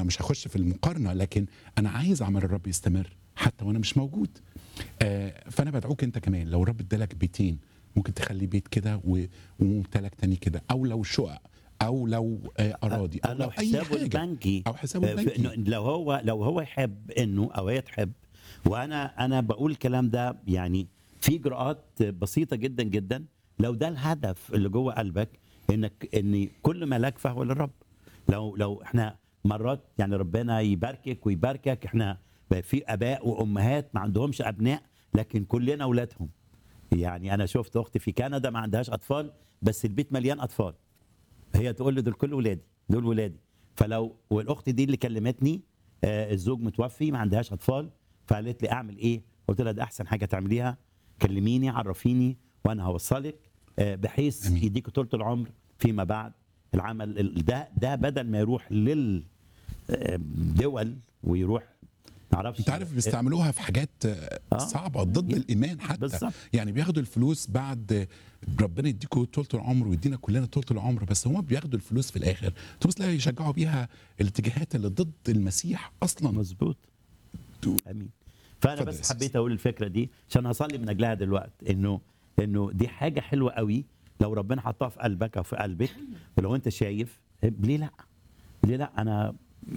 ما مش هخش في المقارنه لكن انا عايز عمل الرب يستمر حتى وانا مش موجود آه، فانا بدعوك انت كمان لو الرب ادالك بيتين ممكن تخلي بيت كده و- وممتلك تاني كده او لو شقق او لو آه، اراضي او لو لو اي حسابه حاجه البنكي او حسابه آه، في البنكي إنه لو هو لو هو يحب انه او هي تحب وانا انا بقول الكلام ده يعني في اجراءات بسيطه جدا جدا لو ده الهدف اللي جوه قلبك انك ان كل ملاك فهو للرب لو لو احنا مرات يعني ربنا يباركك ويباركك احنا في اباء وامهات ما عندهمش ابناء لكن كلنا اولادهم يعني انا شفت اختي في كندا ما عندهاش اطفال بس البيت مليان اطفال هي تقول لي دول كل ولادي دول ولادي فلو والاخت دي اللي كلمتني آه الزوج متوفي ما عندهاش اطفال فقالت لي اعمل ايه قلت لها ده احسن حاجه تعمليها كلميني عرفيني وانا هوصلك آه بحيث أمين. يديك طولة العمر فيما بعد العمل ال- ده ده بدل ما يروح للدول ويروح معرفش انت عارف بيستعملوها في حاجات آه، آه. صعبه ضد الايمان حتى بالظبط. يعني بياخدوا الفلوس بعد آه، ربنا يديكوا طولة العمر ويدينا كلنا طولة العمر بس هم بياخدوا الفلوس في الاخر تبص تلاقي يشجعوا بيها الاتجاهات اللي ضد المسيح اصلا مظبوط تو- امين فانا اتفضل يا بس أستاذ. حبيت اقول الفكره دي عشان اصلي من اجلها دلوقتي انه انه دي حاجه حلوه قوي لو ربنا حطها في قلبك او في قلبك ولو انت شايف ليه لا ليه لا انا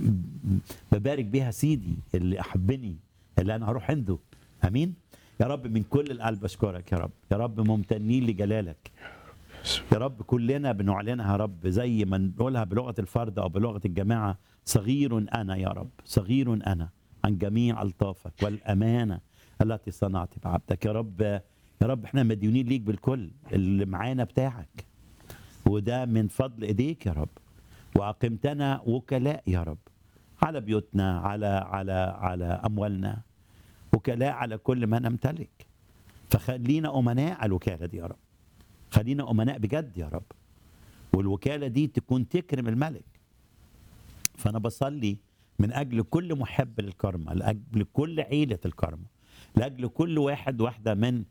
ببارك بيها سيدي اللي احبني اللي انا هروح عنده امين يا رب من كل القلب اشكرك يا رب يا رب ممتنين لجلالك يا رب كلنا بنعلنها يا رب زي ما نقولها بلغه الفرد او بلغه الجماعه صغير انا يا رب صغير انا عن جميع الطافك والامانه التي صنعت بعبدك يا رب يا رب احنا مديونين ليك بالكل اللي معانا بتاعك وده من فضل ايديك يا رب واقمتنا وكلاء يا رب على بيوتنا على على على اموالنا وكلاء على كل ما نمتلك فخلينا امناء على الوكاله دي يا رب خلينا امناء بجد يا رب والوكاله دي تكون تكرم الملك فانا بصلي من اجل كل محب للكرمه لاجل كل عيله الكرمه لاجل كل واحد واحده من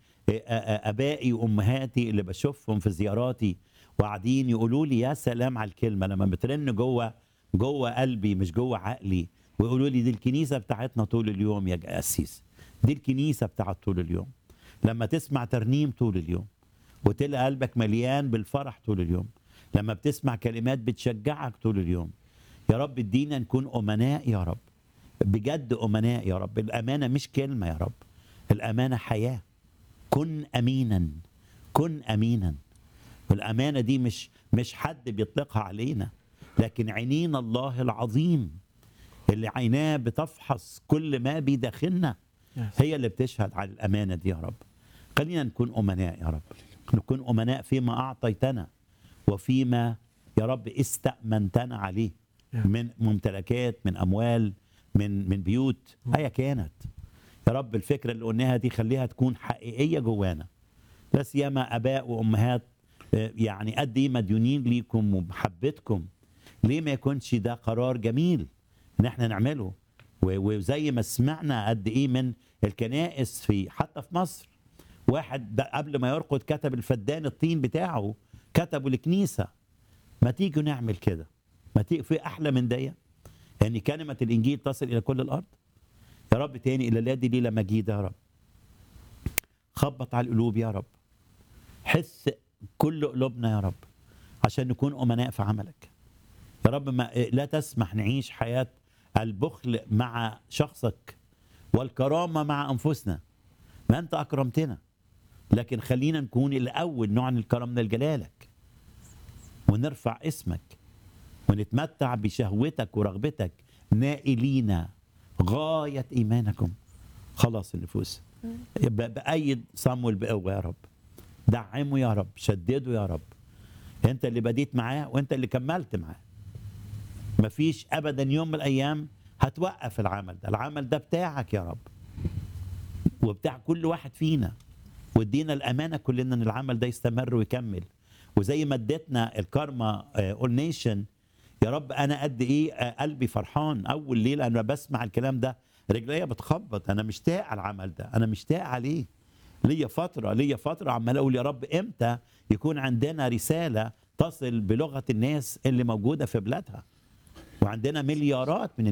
ابائي وامهاتي اللي بشوفهم في زياراتي وقاعدين يقولوا لي يا سلام على الكلمه لما بترن جوه جوه قلبي مش جوه عقلي ويقولوا لي دي الكنيسه بتاعتنا طول اليوم يا قسيس دي الكنيسه بتاعت طول اليوم لما تسمع ترنيم طول اليوم وتلاقي قلبك مليان بالفرح طول اليوم لما بتسمع كلمات بتشجعك طول اليوم يا رب ادينا نكون امناء يا رب بجد امناء يا رب الامانه مش كلمه يا رب الامانه حياه كن امينا كن امينا والامانه دي مش مش حد بيطلقها علينا لكن عينين الله العظيم اللي عيناه بتفحص كل ما بداخلنا هي اللي بتشهد على الامانه دي يا رب خلينا نكون امناء يا رب نكون امناء فيما اعطيتنا وفيما يا رب استأمنتنا عليه من ممتلكات من اموال من من بيوت ايا كانت يا رب الفكره اللي قلناها دي خليها تكون حقيقيه جوانا لا سيما اباء وامهات آه، يعني قد ايه مديونين ليكم ومحبتكم ليه ما يكونش ده قرار جميل ان احنا نعمله و- وزي ما سمعنا قد ايه من الكنائس في حتى في مصر واحد ده قبل ما يرقد كتب الفدان الطين بتاعه كتبه الكنيسه ما تيجوا نعمل كده ما تيجي في احلى من دي يعني كلمه الانجيل تصل الى كل الارض يا رب تاني الى الذي ليله مجيده يا رب خبط على القلوب يا رب حس كل قلوبنا يا رب عشان نكون امناء في عملك يا رب ما لا تسمح نعيش حياه البخل مع شخصك والكرامه مع انفسنا ما انت اكرمتنا لكن خلينا نكون الاول نعلن الكرم لجلالك ونرفع اسمك ونتمتع بشهوتك ورغبتك نائلين غايه ايمانكم خلاص النفوس يبقى بأيد صمويل بقوه يا رب دعمه يا رب شدده يا رب انت اللي بديت معاه وانت اللي كملت معاه مفيش ابدا يوم من الايام هتوقف العمل ده العمل ده بتاعك يا رب وبتاع كل واحد فينا وادينا الامانه كلنا ان العمل ده يستمر ويكمل وزي ما اديتنا الكارما اول نيشن يا رب انا قد ايه آه، قلبي فرحان اول ليله انا بسمع الكلام ده رجليا بتخبط انا مشتاق على العمل ده انا مشتاق عليه ليا فتره ليا فتره عمال اقول يا رب امتى يكون عندنا رساله تصل بلغه الناس اللي موجوده في بلادها وعندنا مليارات من